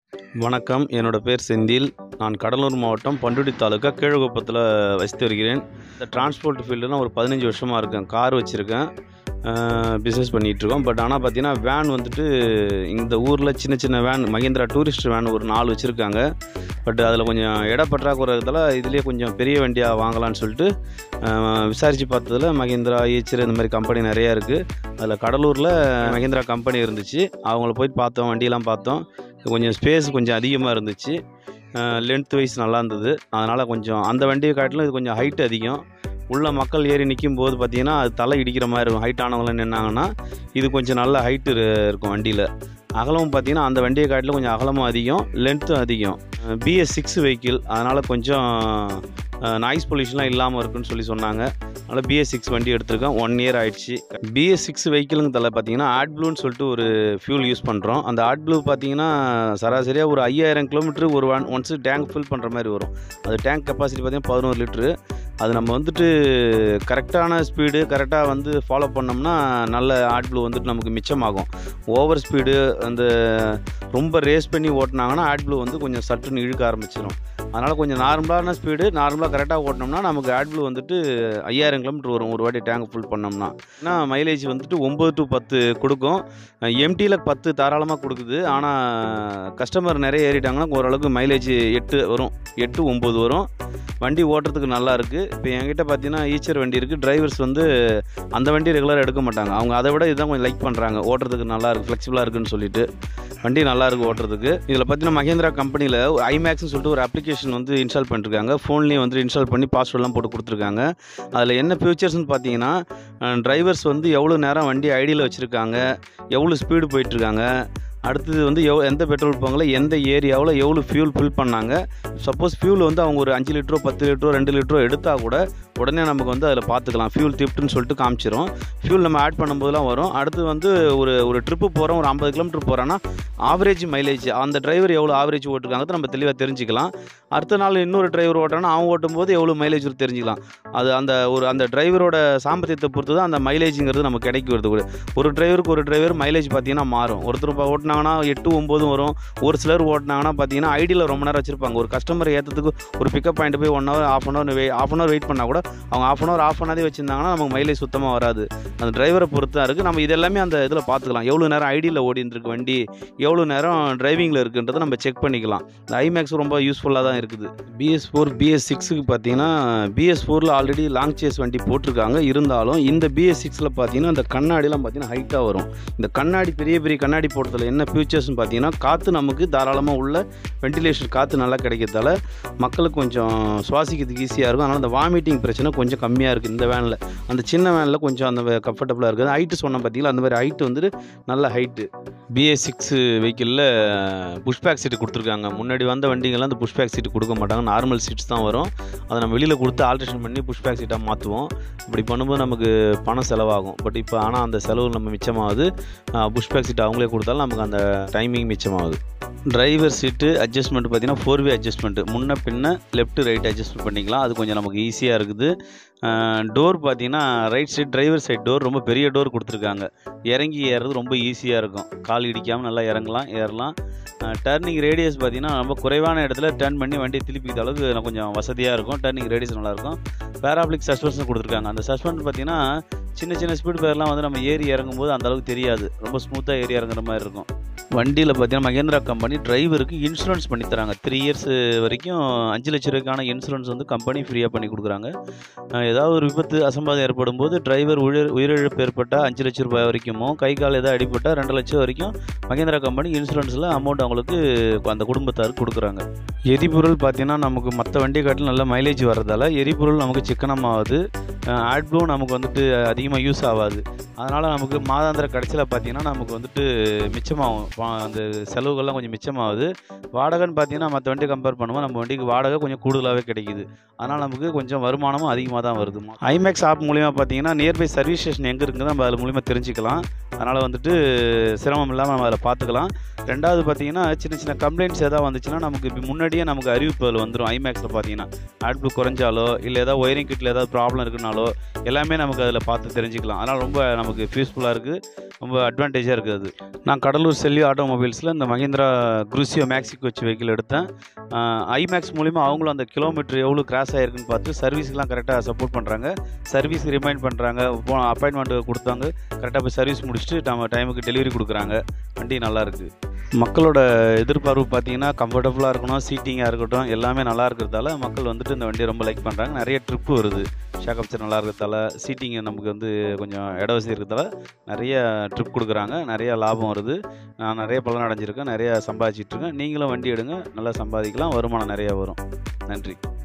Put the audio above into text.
வணக்கம் என்னோட பேர் செந்தில் நான் கடலூர் மாவட்டம் பண்டுட்டி தாலுக்கா கீழகுப்பத்தில் வசித்து வருகிறேன் இந்த டிரான்ஸ்போர்ட் ஃபீல்டில் நான் ஒரு பதினஞ்சு வருஷமாக இருக்கேன் கார் வச்சுருக்கேன் பிஸ்னஸ் பண்ணிகிட்ருக்கோம் பட் ஆனால் பார்த்தீங்கன்னா வேன் வந்துட்டு இந்த ஊரில் சின்ன சின்ன வேன் மகேந்திரா டூரிஸ்ட் வேன் ஒரு நாலு வச்சுருக்காங்க பட் அதில் கொஞ்சம் இட பற்றாக்குறை இருக்கிறதால இதுலேயே கொஞ்சம் பெரிய வண்டியாக வாங்கலாம்னு சொல்லிட்டு விசாரித்து பார்த்ததில் மகேந்திரா ஈச்சர் இந்த மாதிரி கம்பெனி நிறையா இருக்குது அதில் கடலூரில் மகேந்திரா கம்பெனி இருந்துச்சு அவங்கள போய் பார்த்தோம் வண்டியெல்லாம் பார்த்தோம் கொஞ்சம் ஸ்பேஸ் கொஞ்சம் அதிகமாக இருந்துச்சு லென்த் வைஸ் நல்லா இருந்தது அதனால் கொஞ்சம் அந்த வண்டியை காட்டிலும் இது கொஞ்சம் ஹைட் அதிகம் உள்ள மக்கள் ஏறி நிற்கும் போது பார்த்தீங்கன்னா அது தலை இடிக்கிற மாதிரி இருக்கும் ஹைட் ஆனவங்களாம் நின்னாங்கன்னா இது கொஞ்சம் நல்ல ஹைட்டு இருக்கும் வண்டியில் அகலமும் பார்த்தீங்கன்னா அந்த வண்டியை காட்டிலும் கொஞ்சம் அகலமும் அதிகம் லென்த்தும் அதிகம் பிஎஸ் சிக்ஸ் வெஹிக்கிள் அதனால் கொஞ்சம் நாய்ஸ் பொல்யூஷன்லாம் இல்லாமல் இருக்குன்னு சொல்லி சொன்னாங்க அதனால் பிஎஸ் சிக்ஸ் வண்டி எடுத்திருக்கேன் ஒன் இயர் ஆயிடுச்சு பிஎஸ் சிக்ஸ் வெஹிக்கிளுங்க தலை பார்த்தீங்கன்னா ஆட் ப்ளூன்னு சொல்லிட்டு ஒரு ஃபியூல் யூஸ் பண்ணுறோம் அந்த ஆட் ப்ளூ பார்த்தீங்கன்னா சராசரியாக ஒரு ஐயாயிரம் கிலோமீட்டர் ஒரு ஒன் ஒன்ஸ் டேங்க் ஃபில் பண்ணுற மாதிரி வரும் அது டேங்க் கெப்பாசிட்டி பார்த்தீங்கன்னா பதினோரு லிட்ரு அது நம்ம வந்துட்டு கரெக்டான ஸ்பீடு கரெக்டாக வந்து ஃபாலோ பண்ணோம்னா நல்ல ஆட் ப்ளூ வந்துட்டு நமக்கு மிச்சமாகும் ஓவர் ஸ்பீடு அந்த ரொம்ப ரேஸ் பண்ணி ஓட்டினாங்கன்னா ஆட் ப்ளூ வந்து கொஞ்சம் சட்டுன்னு இழுக்க ஆரம்பிச்சிடும் அதனால் கொஞ்சம் நார்மலான ஸ்பீடு நார்மலாக கரெக்டாக ஓட்டினோம்னா நமக்கு ஆட் ப்ளூ வந்துட்டு ஐயாயிரம் கிலோமீட்டர் வரும் ஒரு வாட்டி டேங்க் ஃபுல் பண்ணோம்னா ஏன்னா மைலேஜ் வந்துட்டு ஒம்பது டு பத்து கொடுக்கும் எம்டியில் பத்து தாராளமாக கொடுக்குது ஆனால் கஸ்டமர் நிறைய ஏறிட்டாங்கன்னா ஓரளவுக்கு மைலேஜ் எட்டு வரும் எட்டு ஒம்பது வரும் வண்டி ஓட்டுறதுக்கு நல்லா இருக்குது இப்போ என்கிட்ட பார்த்தீங்கன்னா ஈச்சர் வண்டி இருக்குது டிரைவர்ஸ் வந்து அந்த வண்டி ரெகுலராக எடுக்க மாட்டாங்க அவங்க அதை விட இதுதான் கொஞ்சம் லைக் பண்ணுறாங்க ஓட்டுறதுக்கு நல்லா இருக்குது ஃப்ளெக்சிபிளாக இருக்குன்னு சொல்லிட்டு வண்டி நல்லா இருக்குது ஓட்டுறதுக்கு இதில் பார்த்தீங்கன்னா மகேந்திரா கம்பெனியில் ஐமேக்ஸ்னு சொல்லிட்டு ஒரு அப்ளிகேஷன் வந்து இன்ஸ்டால் பண்ணிருக்காங்க ஃபோன்லேயே வந்து இன்ஸ்டால் பண்ணி பாஸ்வேர்ட்லாம் போட்டு கொடுத்துருக்காங்க அதில் என்ன ஃபியூச்சர்ஸ்னு பார்த்தீங்கன்னா டிரைவர்ஸ் வந்து எவ்வளோ நேரம் வண்டி ஐடியில் வச்சுருக்காங்க எவ்வளோ ஸ்பீடு போயிட்டுருக்காங்க அடுத்தது வந்து எவ் எந்த பெட்ரோல் பங்கில் எந்த ஏரியாவில் எவ்வளோ ஃபியூல் ஃபில் பண்ணாங்க சப்போஸ் ஃபியூல் வந்து அவங்க ஒரு அஞ்சு லிட்டரோ பத்து லிட்டரோ ரெண்டு லிட்டரோ எடுத்தால் கூட உடனே நமக்கு வந்து அதில் பார்த்துக்கலாம் ஃபியூல் திப்ட்டுன்னு சொல்லிட்டு காமிச்சிரும் ஃபியூல் நம்ம ஆட் பண்ணும்போதெல்லாம் வரும் அடுத்து வந்து ஒரு ஒரு ட்ரிப்பு போகிறோம் ஒரு ஐம்பது கிலோமீட்டர் போகிறோன்னா ஆவரேஜ் மைலேஜ் அந்த டிரைவர் எவ்வளோ ஆவரேஜ் ஓட்டுருக்காங்க நம்ம தெளிவாக தெரிஞ்சுக்கலாம் அடுத்த நாள் இன்னொரு டிரைவர் ஓட்டுறான்னா அவன் ஓட்டும் போது எவ்வளோ மைலேஜ் தெரிஞ்சுக்கலாம் அது அந்த ஒரு அந்த டிரைவரோட சாம்பத்தியத்தை பொறுத்து தான் அந்த மைலேஜுங்கிறது நமக்கு கிடைக்க வருது கூட ஒரு டிரைவருக்கு ஒரு டிரைவர் மைலேஜ் பார்த்தீங்கன்னா மாறும் ஒருத்தர் இப்போ ஓட்டினாங்கன்னா எட்டு ஒம்போதும் வரும் ஒரு சிலர் ஓட்டினாங்கன்னா பார்த்தீங்கன்னா ஐடியில் ரொம்ப நேரம் வச்சுருப்பாங்க ஒரு கஸ்டமர் ஏற்றத்துக்கு ஒரு பிக்கப் பாயிண்ட் போய் one hour half an hour wait half an hour wait பண்ணால் கூட அவங்க ஆஃப் அன் ஹவர் ஆஃப் பண்ணாதே வச்சுருந்தாங்கன்னா நமக்கு மைலேஜ் சுத்தமாக வராது அந்த டிரைவரை பொறுத்து தான் இருக்குது நம்ம இதெல்லாமே அந்த இதில் பார்த்துக்கலாம் எவ்வளோ நேரம் ஐடியில் ஓடி இருந்திருக்கு வண்டி எவ்வளோ நேரம் டிரைவிங்கில் இருக்குன்றதை நம்ம செக் பண்ணிக்கலாம் இந்த ஐமேக்ஸ் ரொம்ப யூஸ்ஃபுல்லாக தான் இருக்குது பிஎஸ் ஃபோர் பிஎஸ் சிக்ஸுக்கு பார்த்தீங்கன்னா பிஎஸ் ஃபோரில் ஆல்ரெடி லாங் சேஸ் வண்டி போட்டிருக்காங்க இருந்தாலும் இந்த பிஎஸ் சிக்ஸில் பார்த்தீங்கன்னா இந்த கண்ணாடிலாம் பார்த்தீங்கன்னா ஹைட்டாக வரும் இந்த கண்ணாடி பெரிய பெரிய கண்ணாடி போட்டதில் என்ன ஃபியூச்சர்ஸ்னு பார்த்தீங்கன்னா காற்று நமக்கு தாராளமாக உள்ள வென்டிலேஷன் காற்று நல்லா கிடைக்கிறதால மக்களுக்கு கொஞ்சம் சுவாசிக்கிறதுக்கு ஈஸியாக இருக்கும் அதனால் அந்த வாமிட்டிங் பிரச்சனை கொஞ்சம் கம்மியாக இருக்குது இந்த வேனில் அந்த சின்ன வேனில் கொஞ்சம் அந்த கம்ஃபர்டபுளாக இருக்குது ஹைட்டு சொன்ன பார்த்தீங்களா அந்த மாதிரி ஹைட்டு வந்துட்டு நல்ல ஹைட்டு பிஎஸ் சிக்ஸ் வெஹிக்கிளில் புஷ்பேக் சீட்டு கொடுத்துருக்காங்க முன்னாடி வந்த வண்டிங்கெல்லாம் அந்த புஷ்பேக் சீட்டு கொடுக்க மாட்டாங்க நார்மல் சீட்ஸ் தான் வரும் அதை நம்ம வெளியில் கொடுத்து ஆல்ட்ரேஷன் பண்ணி புஷ்பேக் சீட்டாக மாற்றுவோம் இப்படி பண்ணும்போது நமக்கு பணம் செலவாகும் பட் இப்போ ஆனால் அந்த செலவு நம்ம மிச்சமாகுது புஷ்பேக் சீட் அவங்களே கொடுத்தாலும் நமக்கு அந்த டைமிங் மிச்சமாகுது டிரைவர் சீட்டு அட்ஜஸ்ட்மெண்ட் பார்த்தீங்கன்னா ஃபோர் வே அட்ஜஸ்ட்மெண்ட் முன்ன பின்ன லெஃப்ட் ரைட் அட்ஜஸ்ட்மெண்ட் பண்ணிக்கலாம் அது கொஞ்சம் நமக்கு ஈஸியாக இருக்குது டோர் பார்த்தீங்கன்னா right side driver side door ரொம்ப பெரிய டோர் கொடுத்துருக்காங்க இறங்கி ஏறுறது ரொம்ப ஈஸியாக இருக்கும் கால் இடிக்காமல் நல்லா இறங்கலாம் ஏறலாம் டர்னிங் ரேடியஸ் பார்த்தீங்கன்னா ரொம்ப குறைவான இடத்துல டர்ன் பண்ணி வண்டியை திருப்பிக்கிற அளவுக்கு கொஞ்சம் வசதியாக இருக்கும் டர்னிங் ரேடியஸ் நல்லாயிருக்கும் பேராப்ளிக் சஸ்பென்ஷன் கொடுத்துருக்காங்க அந்த சஸ்பெண்ட் பார்த்தீங்கன்னா சின்ன சின்ன ஸ்பீட் பேர்லாம் வந்து நம்ம ஏறி இறங்கும்போது அந்த அளவுக்கு தெரியாது ரொம்ப ஸ்மூத்தாக ஏறி இறங்குற மாதிரி இருக்கும் வண்டியில் பார்த்தீங்கன்னா மகேந்திரா கம்பெனி டிரைவருக்கு இன்சூரன்ஸ் பண்ணி தராங்க த்ரீ இயர்ஸ் வரைக்கும் அஞ்சு லட்ச ரூபாய்க்கான இன்சூரன்ஸ் வந்து கம்பெனி ஃப்ரீயாக பண்ணி கொடுக்குறாங்க ஏதாவது ஒரு விபத்து அசம்பாதம் ஏற்படும் போது டிரைவர் உயிர் உயிரிழப்பு ஏற்பட்டால் அஞ்சு லட்ச ரூபாய் வரைக்கும் கை கால் ஏதாவது அடிபட்டால் ரெண்டு லட்சம் வரைக்கும் மகேந்திரா கம்பெனி இன்சூரன்ஸில் அமௌண்ட் அவங்களுக்கு அந்த குடும்பத்தாருக்கு கொடுக்குறாங்க எரிபொருள் பார்த்தீங்கன்னா நமக்கு மற்ற வண்டியை காட்டிலும் நல்ல மைலேஜ் வர்றதால எரிபொருள் நமக்கு சிக்கனமாகுது ஆட்ப்ளூ நமக்கு வந்துட்டு அதிகமாக யூஸ் ஆகாது அதனால் நமக்கு மாதாந்திர கடைசியில் பார்த்தீங்கன்னா நமக்கு வந்துட்டு மிச்சமாகும் அந்த செலவுகள்லாம் கொஞ்சம் மிச்சமாகுது வாடகைன்னு பார்த்தீங்கன்னா மற்ற வண்டி கம்பேர் பண்ணுவோம் நம்ம வண்டிக்கு வாடகை கொஞ்சம் கூடுதலாகவே கிடைக்குது அதனால் நமக்கு கொஞ்சம் வருமானமும் அதிகமாக தான் வருது ஐமேக்ஸ் ஆப் மூலிமா பார்த்தீங்கன்னா நியர்பை சர்வீஸ் ஸ்டேஷன் எங்கே இருக்குன்னு நம்ம அதில் மூலிமா தெரிஞ்சுக்கலாம் அதனால் வந்துட்டு சிரமம் இல்லாமல் நம்ம அதில் பார்த்துக்கலாம் ரெண்டாவது பார்த்தீங்கன்னா சின்ன சின்ன கம்ப்ளைண்ட்ஸ் எதாவது வந்துச்சுன்னா நமக்கு இப்ப முன்னாடியே நமக்கு அறிவிப்பு அதில் வந்துடும் ஐமேக்ஸில் பார்த்தீங்கன்னா ஆட்புக் குறைஞ்சாலோ இல்லை ஏதாவது ஒயரிங் கிட்டில் ஏதாவது ப்ராப்ளம் இருக்குனாலோ எல்லாமே நமக்கு அதில் பார்த்து தெரிஞ்சுக்கலாம் அதனால் ரொம்ப நமக்கு யூஸ்ஃபுல்லாக இருக்குது ரொம்ப அட்வான்டேஜாக இருக்குது அது நான் கடலூர் செல்வி ஆட்டோமொபைல்ஸில் இந்த மஹிந்திரா குரூசியோ மேக்ஸிக் வச்சு வெஹிக்கிள் எடுத்தேன் ஐமேக்ஸ் மூலிமா அவங்களும் அந்த கிலோமீட்டர் எவ்வளோ கிராஸ் ஆகிருக்குன்னு பார்த்து சர்வீஸ்க்கெலாம் கரெக்டாக சப்போர்ட் பண்ணுறாங்க சர்வீஸ் ரிமைண்ட் பண்ணுறாங்க போ அப்பாயின்மெண்ட் கொடுத்தாங்க கரெக்டாக போய் சர்வீஸ் முடிச்சுட்டு நம்ம டைமுக்கு டெலிவரி கொடுக்குறாங்க வண்டி நல்லா இருக்குது மக்களோட எதிர்பார்ப்பு பார்த்தீங்கன்னா கம்ஃபர்டபுளாக இருக்கணும் சீட்டிங்காக இருக்கட்டும் எல்லாமே நல்லா இருக்கிறதால மக்கள் வந்துட்டு இந்த வண்டியை ரொம்ப லைக் பண்ணுறாங்க நிறைய ட்ரிப்பு வருது ஷாக் அப்சர் நல்லா இருக்கிறதால சீட்டிங் நமக்கு வந்து கொஞ்சம் இட வசதி இருக்கிறதால நிறைய ட்ரிப் கொடுக்குறாங்க நிறைய லாபம் வருது நான் நிறைய பலன் அடைஞ்சிருக்கேன் நிறைய சம்பாதிச்சிட்டு இருக்கேன் நீங்களும் வண்டி எடுங்க நல்லா சம்பாதிக்கலாம் வருமானம் நிறைய வரும் நன்றி